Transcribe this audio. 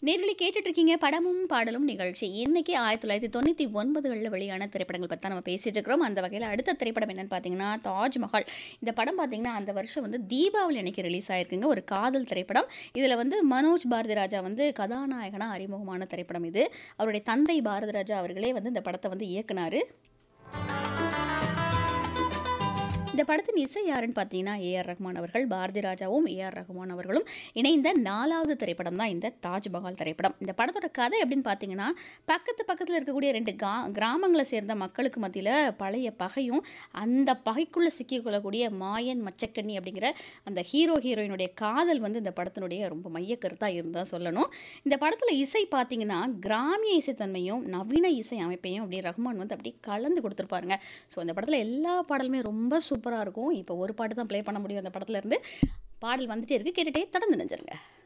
நேரில் கேட்டுட்டு இருக்கீங்க படமும் பாடலும் நிகழ்ச்சி இன்னைக்கு ஆயிரத்தி தொள்ளாயிரத்தி தொண்ணூற்றி ஒன்பதுகளில் வெளியான திரைப்படங்கள் பற்றி தான் நம்ம பேசிட்டு இருக்கிறோம் அந்த வகையில் அடுத்த திரைப்படம் என்னன்னு பார்த்தீங்கன்னா தாஜ்மஹால் இந்த படம் பார்த்தீங்கன்னா அந்த வருஷம் வந்து தீபாவளி அன்னைக்கு ரிலீஸ் ஆயிருக்குங்க ஒரு காதல் திரைப்படம் இதில் வந்து மனோஜ் பாரதி ராஜா வந்து கதாநாயகனாக அறிமுகமான திரைப்படம் இது அவருடைய தந்தை பாரதி ராஜா அவர்களே வந்து இந்த படத்தை வந்து இயக்குனாரு இந்த படத்தின் இசை யாருன்னு பார்த்தீங்கன்னா ஏஆர் ரஹ்மான் அவர்கள் பாரதி ராஜாவும் ஏஆர் ரஹ்மான் அவர்களும் இணைந்த நாலாவது திரைப்படம் தான் இந்த தாஜ்மஹால் திரைப்படம் இந்த படத்தோட கதை எப்படின்னு பார்த்தீங்கன்னா பக்கத்து பக்கத்தில் இருக்கக்கூடிய ரெண்டு கா கிராமங்களை சேர்ந்த மக்களுக்கு மத்தியில் பழைய பகையும் அந்த பகைக்குள்ளே சிக்கிக்கொள்ளக்கூடிய மாயன் மச்சக்கண்ணி அப்படிங்கிற அந்த ஹீரோ ஹீரோயினுடைய காதல் வந்து இந்த படத்தினுடைய ரொம்ப மைய கருத்தாக இருந்தால் சொல்லணும் இந்த படத்தில் இசை பார்த்தீங்கன்னா கிராமிய இசைத்தன்மையும் நவீன இசை அமைப்பையும் அப்படியே ரஹ்மான் வந்து அப்படியே கலந்து கொடுத்துருப்பாருங்க ஸோ அந்த படத்தில் எல்லா பாடலுமே ரொம்ப சூப்பராக இருக்கும் இப்போ ஒரு பாட்டு தான் ப்ளே பண்ண முடியும் அந்த படத்துல இருந்து பாடல் வந்துட்டே இருக்கு கேட்டுட்டே தொடர்ந்து நினைச்சிருங்க